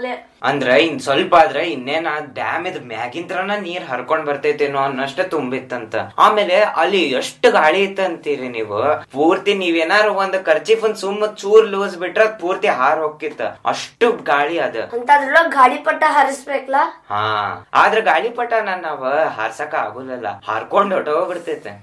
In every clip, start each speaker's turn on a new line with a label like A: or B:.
A: ಆಗ್ಲೇ
B: ಅಂದ್ರ ಇನ್ ಸ್ವಲ್ಪ ಆದ್ರ ಇನ್ನೇನ ಡ್ಯಾಮ್ ಇದ್ ಮ್ಯಾಗಿಂತ್ರನ ನೀರ್ ಹರ್ಕೊಂಡ್ ಬರ್ತೈತೇನೋ ಅನ್ನಷ್ಟ ತುಂಬಿತ್ತಂತ ಆಮೇಲೆ ಅಲ್ಲಿ ಎಷ್ಟು ಗಾಳಿ ಇತ್ತಂತೀರಿ ನೀವು ಪೂರ್ತಿ ನೀವೇನಾರು ಒಂದ್ ಖರ್ಚಿಫ್ ಒಂದ್ ಸುಮ್ಮ ಚೂರ್ ಲೂಸ್ ಬಿಟ್ರ ಅದ್ ಪೂರ್ತಿ ಹಾರ್ ಹೋಗಿತ್ತ ಅಷ್ಟು ಗಾಳಿ ಅದ
C: ಅಂತದ್ರೊಳಗ್ ಗಾಳಿ ಪಟ್ಟ ಹಾರಿಸ್ಬೇಕಲ್ಲ
B: ಹಾ ಆದ್ರ ಗಾಳಿಪಟ ನನ್ನ ನಾವ ಹಾರ್ಸಕ ಆಗುಲ್ಲಲ್ಲ ಹಾರ್ಕೊಂಡ್ ಹೊಟ್ಟೋಗ್ಬಿಡ್ತೈತೆ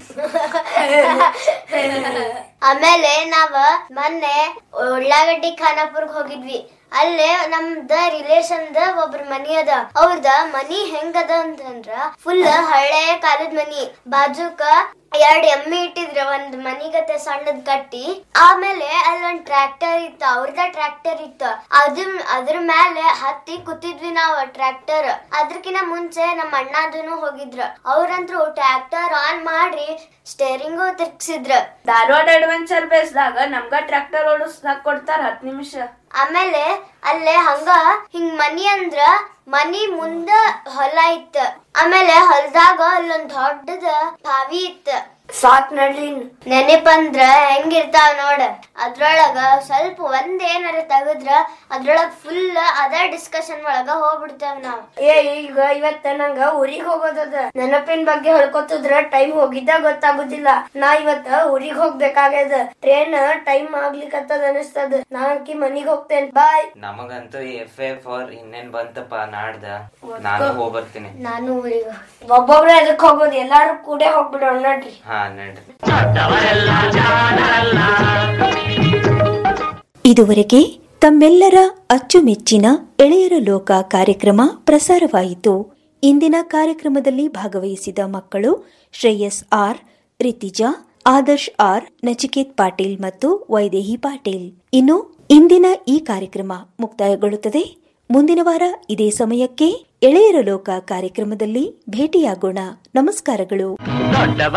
D: ಆಮೇಲೆ ನಾವ ಮೊನ್ನೆ ಉಳ್ಳಾಗಡ್ಡಿ ಖಾನಾಪುರ್ಗ್ ಹೋಗಿದ್ವಿ ಅಲ್ಲೇ ನಮ್ದ ರಿಲೇಷನ್ ದ ಒಬ್ರ ಮನಿ ಅದ ಅವ್ರದ ಮನಿ ಹೆಂಗದ ಅಂತಂದ್ರ ಫುಲ್ ಹಳೆ ಕಾಲದ ಮನಿ ಬಾಜುಕ ಎರಡ್ ಎಮ್ಮಿ ಇಟ್ಟಿದ್ರ ಒಂದ್ ಮನಿಗತೆ ಸಣ್ಣದ್ ಕಟ್ಟಿ ಆಮೇಲೆ ಅಲ್ಲೊಂದ್ ಟ್ರ್ಯಾಕ್ಟರ್ ಇತ್ತ ಅವ್ರದ ಟ್ರ್ಯಾಕ್ಟರ್ ಇತ್ತ ಅದ್ರ ಅದ್ರ ಮೇಲೆ ಹತ್ತಿ ಕೂತಿದ್ವಿ ನಾವ್ ಟ್ರ್ಯಾಕ್ಟರ್ ಅದ್ರಕಿನ ಮುಂಚೆ ನಮ್ಮ ಅಣ್ಣದನು ಹೋಗಿದ್ರ ಅವ್ರಂತ್ರು ಟ್ರ್ಯಾಕ್ಟರ್ ಆನ್ ಮಾಡಿ ಸ್ಟೇರಿಂಗು ತಿರ್ಗ್ಸಿದ್ರ
A: ಧಾರವಾಡ ಅಡ್ವೆಂಚರ್ ಬೇಸ್ದಾಗ ನಮ್ಗ ಟ್ರ್ಯಾಕ್ಟರ್ ಓಡಿಸ್ದಾಕ್ ಕೊಡ್ತಾರ ಹತ್ ನಿಮಿಷ
D: ಆಮೇಲೆ ಅಲ್ಲೇ ಹಂಗ ಹಿಂಗ್ ಮನಿ ಅಂದ್ರ ಮನಿ ಮುಂದ ಹೊಲ ಇತ್ತ ಆಮೇಲೆ ಹೊಲದಾಗ ಅಲ್ಲೊಂದ್ ದೊಡ್ಡದ ಬಾವಿ ಇತ್ತ
C: ಸಾಕ್ ನಡ್ರಿ
D: ನೆನಪಂದ್ರ ಹೆಂಗಿರ್ತಾವ ನೋಡ ಅದ್ರೊಳಗ ಸ್ವಲ್ಪ ಒಂದ್ ಏನಾರ ತೆಗದ್ರ ಅದ್ರೊಳಗ ಫುಲ್ ಅದ ಡಿಸ್ಕಷನ್ ಒಳಗ ಹೋಗ್ಬಿಡ್ತೇವ್ ನಾವ್
C: ಏ ಈಗ ಇವತ್ತ ನಂಗ ಊರಿಗ್ ಹೋಗೋದದ ನೆನಪಿನ ಬಗ್ಗೆ ಹೇಳ್ಕೊತಿದ್ರ ಟೈಮ್ ಹೋಗಿದ್ದ ಗೊತ್ತಾಗುದಿಲ್ಲ ನಾ ಇವತ್ತ ಊರಿಗ್ ಹೋಗ್ಬೇಕಾಗ್ಯದ ಟ್ರೈನ್ ಟೈಮ್ ಆಗ್ಲಿಕತ್ತದ ಅನಿಸ್ತದ ನಾ ಅಕ್ಕಿ ಮನಿಗ್ ಹೋಗ್ತೇನ್ ಬಾಯ್
B: ನಮಗಂತೂ ಎಫ್ ಎ ಫಾರ್ ಇನ್ನೇನ್ ಬಂತಪ್ಪ ನಾಡ್ದ ನಾನು ಹೋಗ್ಬರ್ತೀನಿ
D: ನಾನು ಊರಿಗೆ
C: ಒಬ್ಬೊಬ್ರ ಎದಕ್ ಹೋಗೋದು ಎಲ್ಲಾರು ಕೂಡ ಹೋಗ್ಬಿಡೋಣ ನಡ್ರಿ
B: ಹಾ ನಡ್ರಿ
E: ಇದುವರೆಗೆ ತಮ್ಮೆಲ್ಲರ ಅಚ್ಚುಮೆಚ್ಚಿನ ಎಳೆಯರ ಲೋಕ ಕಾರ್ಯಕ್ರಮ ಪ್ರಸಾರವಾಯಿತು ಇಂದಿನ ಕಾರ್ಯಕ್ರಮದಲ್ಲಿ ಭಾಗವಹಿಸಿದ ಮಕ್ಕಳು ಶ್ರೇಯಸ್ ಆರ್ ರಿತಿಜಾ ಆದರ್ಶ್ ಆರ್ ನಚಿಕೇತ್ ಪಾಟೀಲ್ ಮತ್ತು ವೈದೇಹಿ ಪಾಟೀಲ್ ಇನ್ನು ಇಂದಿನ ಈ ಕಾರ್ಯಕ್ರಮ ಮುಕ್ತಾಯಗೊಳ್ಳುತ್ತದೆ ಮುಂದಿನ ವಾರ ಇದೇ ಸಮಯಕ್ಕೆ ಎಳೆಯರ ಲೋಕ ಕಾರ್ಯಕ್ರಮದಲ್ಲಿ ಭೇಟಿಯಾಗೋಣ ನಮಸ್ಕಾರಗಳು
F: ದೊಡ್ಡವ